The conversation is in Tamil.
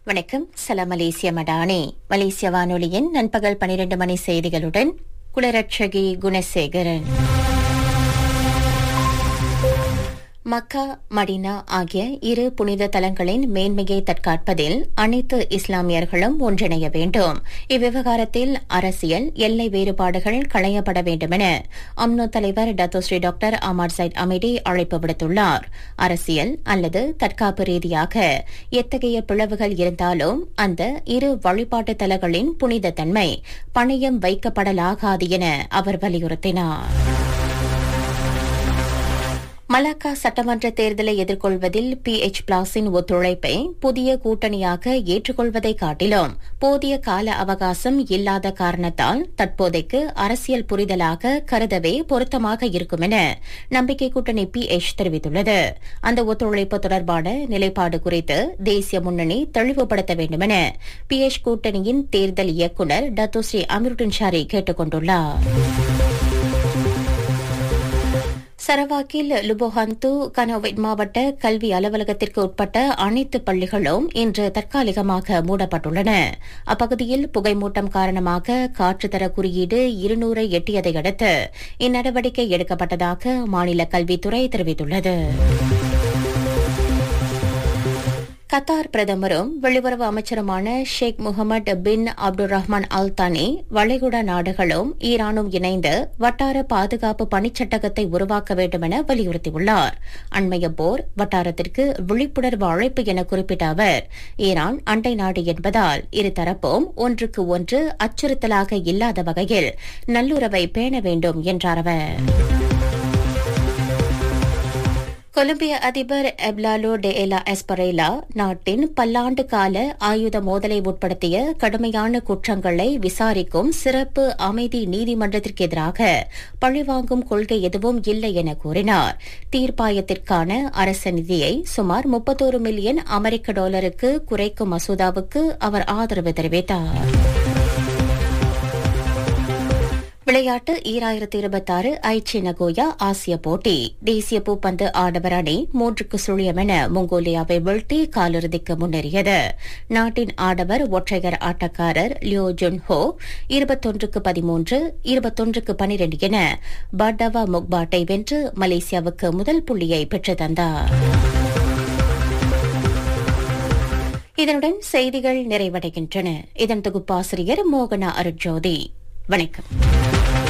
வணக்கம் சலாம் மலேசிய மடானி மலேசிய வானொலியின் நண்பகல் பனிரெண்டு மணி செய்திகளுடன் குளரட்சகி குணசேகரன் மக்கா மடினா ஆகிய இரு புனித தலங்களின் மேன்மையை தற்காப்பதில் அனைத்து இஸ்லாமியர்களும் ஒன்றிணைய வேண்டும் இவ்விவகாரத்தில் அரசியல் எல்லை வேறுபாடுகள் களையப்பட வேண்டுமென அம்னோ தலைவர் Dato Sri doctor Ahmad Zahid Hamidi அழைப்பு விடுத்துள்ளார் அரசியல் அல்லது தற்காப்பு ரீதியாக எத்தகைய பிளவுகள் இருந்தாலும் அந்த இரு வழிபாட்டு தலங்களின் புனித தன்மை பணயம் வைக்கப்படலாகாது என அவர் வலியுறுத்தினார் மலாக்கா சட்டமன்ற தேர்தலை எதிர்கொள்வதில் பி எச் பிளாஸின் ஒத்துழைப்பை புதிய கூட்டணியாக ஏற்றுக்கொள்வதை காட்டிலும் போதிய கால அவகாசம் இல்லாத காரணத்தால் தற்போதைக்கு அரசியல் புரிதலாக கருதவே பொருத்தமாக இருக்கும் என நம்பிக்கை கூட்டணி பி எச் தெரிவித்துள்ளது அந்த ஒத்துழைப்பு தொடர்பான நிலைப்பாடு குறித்து தேசிய முன்னணி தெளிவுபடுத்த வேண்டுமென பி எச் கூட்டணியின் தேர்தல் இயக்குநர் டத்துஸ்ரீ அமிருடன் ஷாரி கேட்டுக் கொண்டுள்ளார் சரவாக்கில் லுபோஹந்து கனோவைட் மாவட்ட கல்வி அலுவலகத்திற்கு உட்பட்ட அனைத்து பள்ளிகளும் இன்று தற்காலிகமாக மூடப்பட்டுள்ளன அப்பகுதியில் புகைமூட்டம் காரணமாக காற்றுத்தர குறியீடு இருநூறை எட்டியதை அடுத்து இந்நடவடிக்கை எடுக்கப்பட்டதாக மாநில கல்வித்துறை தெரிவித்துள்ளது கத்தார் பிரதமரும் வெளியுறவு அமைச்சருமான ஷேக் முகமது பின் அப்துல் ரஹ்மான் அல் தானி வளைகுடா நாடுகளும் ஈரானும் இணைந்து வட்டார பாதுகாப்பு பணிச்சட்டகத்தை உருவாக்க வேண்டும் என வலியுறுத்தியுள்ளார் அண்மைய போர் வட்டாரத்திற்கு விழிப்புணர்வு அழைப்பு என குறிப்பிட்ட அவர் ஈரான் அண்டை நாடு என்பதால் இருதரப்பும் ஒன்றுக்கு ஒன்று அச்சுறுத்தலாக இல்லாத வகையில் நல்லுறவை பேண வேண்டும் என்றார் அவர் கொலம்பிய அதிபர் எப்லாலோ டே எலா எஸ்பரேலா நாட்டின் பல்லாண்டு கால ஆயுத மோதலை உட்படுத்திய கடுமையான குற்றங்களை விசாரிக்கும் சிறப்பு அமைதி நீதிமன்றத்திற்கு எதிராக பழிவாங்கும் கொள்கை எதுவும் இல்லை என கூறினார் தீர்ப்பாயத்திற்கான அரச நிதியை சுமார் முப்பத்தோரு மில்லியன் அமெரிக்க டாலருக்கு குறைக்கும் மசோதாவுக்கு அவர் ஆதரவு தெரிவித்தார் விளையாட்டு ஈராயிரத்தி இருபத்தாறு ஐச்சி நகோயா ஆசிய போட்டி தேசிய பூப்பந்து ஆடவர் அணி மூன்றுக்கு சுழியம் என மொங்கோலியாவை வீழ்த்தி காலிறுதிக்கு முன்னேறியது நாட்டின் ஆடவர் ஒற்றையர் ஆட்டக்காரர் லியோ ஜுன் ஹோ இருபத்தொன்றுக்கு பதிமூன்று இருபத்தொன்றுக்கு பனிரெண்டு என பர்டவா முக்பாட்டை வென்று மலேசியாவுக்கு முதல் புள்ளியை பெற்றுத் தந்தார் இதனுடன் செய்திகள் நிறைவடைகின்றன இதன் தொகுப்பாசிரியர் மோகனா அருட்ஜோதி வணக்கம்